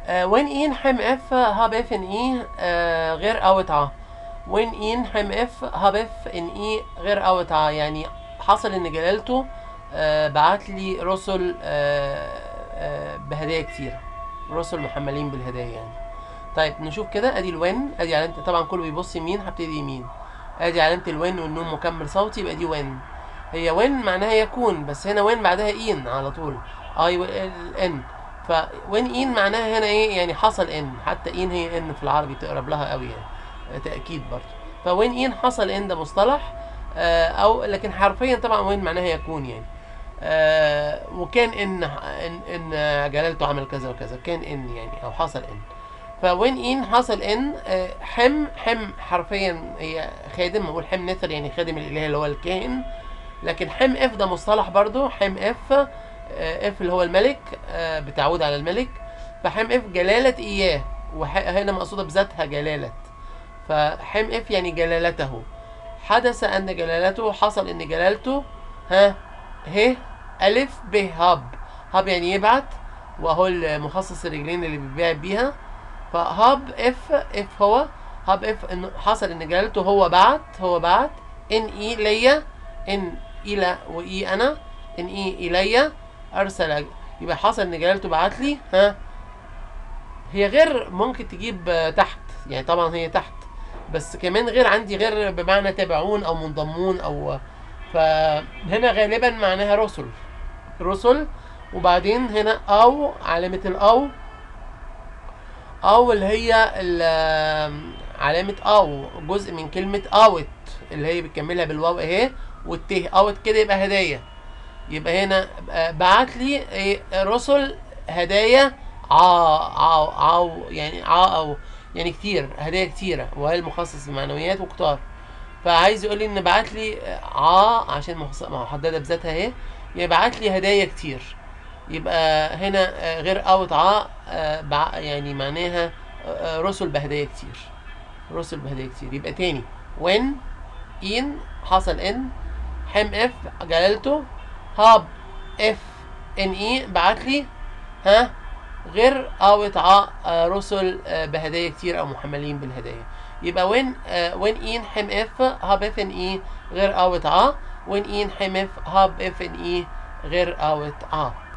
وين إين حم إف هاب إف إن إي آه، غير أوت ع وين إين حم إف هاب إف إن إي غير أوت ع يعني حصل إن جلالته آه، بعت لي رسل آه، آه، بهدايا كتيرة رسل محملين بالهدايا يعني طيب نشوف كده ادي الوين ادي علامة طبعا كله بيبص يمين هبتدي يمين ادي علامة الوين والنون مكمل صوتي يبقى دي وين هي وين معناها يكون بس هنا وين بعدها ان على طول اي ان فوين ان معناها هنا ايه يعني حصل ان حتى ان هي ان في العربي تقرب لها قوي يعني آه، تاكيد برضه فوين ان حصل ان ده مصطلح آه، او لكن حرفيا طبعا وين معناها يكون يعني آه وكان ان ان ان جلالته عمل كذا وكذا كان ان يعني او حصل ان فوين ان حصل ان آه، حم حم حرفيا هي خادم بقول حم نثر يعني خادم الاله اللي هو الكاهن لكن حم اف ده مصطلح برضو حم اف آه، اف اللي هو الملك آه، بتعود على الملك فحم اف جلالة اياه وهنا مقصودة بذاتها جلالة فحم اف يعني جلالته حدث ان جلالته حصل ان جلالته ها ه الف ب هب هب يعني يبعت وهو المخصص الرجلين اللي بيبيع بيها فهاب اف اف هو هاب اف انه حصل ان جلالته هو بعت هو بعت ان اي ليا ان الى واي انا ان اي الي ارسل يبقى حصل ان جلالته بعت لي ها هي غير ممكن تجيب آه، تحت يعني طبعا هي تحت بس كمان غير عندي غير بمعنى تابعون او منضمون او فهنا غالبا معناها رسل رسل وبعدين هنا او علامة الاو او اللي هي ال- علامة او جزء من كلمة اوت اللي هي بتكملها بالواو اهي والته اوت كده يبقى هدايا يبقى هنا بعت لي إيه رسل هدايا عا عا عا يعني عا او يعني كتير هدايا كتيرة وهي المخصص بمعنويات وكتار فعايز يقول لي ان بعت لي عا عشان مخص- محددة بذاتها اهي يبعت لي هدايا كتير يبقى هنا آه، غير اوت ع آه، بع- يعني معناها آه، رسل بهدايا كتير رسل بهدايا كتير يبقى تاني وين ان حصل ان حم اف جلالته هاب اف ان اي بعت لي ها غير اوت ع آه، رسل آه، بهدايا كتير او محملين بالهدايا يبقى وين آه، وين ان حم اف هاب اف ان اي غير اوت ع وين ان حم اف هاب اف ان اي غير اوت ع